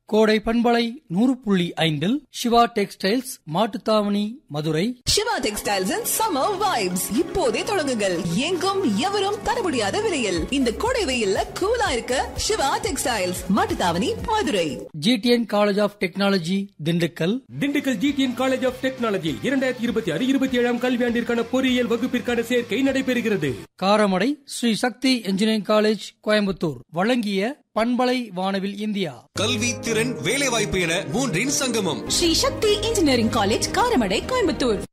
கோடை பண்பலை நூறு புள்ளி ஐந்தில் Siva textiles Mattuthavani Madurai Siva textiles and summer vibes இப்போதே தொடங்குங்கள் எங்கும் எவரும் தர முடியாத விலையில் இந்த கோடை வெயில்ல கூலா இருக்க Siva textiles Mattuthavani Madurai GTN college of technology Dindigul Dindigul GTN college of technology இரண்டாயிரத்தி இருபத்தி ஆறு இருபத்தி ஏழாம் கல்வியாண்டிற்கான பொறியியல் வகுப்பிற்கான சேர்க்கை நடைபெறுகிறது காரமடை ஸ்ரீ சக்தி இன்ஜினியரிங் காலேஜ் கோயம்புத்தூர் வழங்கிய பண்பலை வானவில் இந்தியா கல்வி திறன் வேலைவாய்ப்பு என மூன்றின் சங்கமம் ஸ்ரீ சக்தி இன்ஜினியரிங் காலேஜ் காரமடை கோயம்புத்தூர்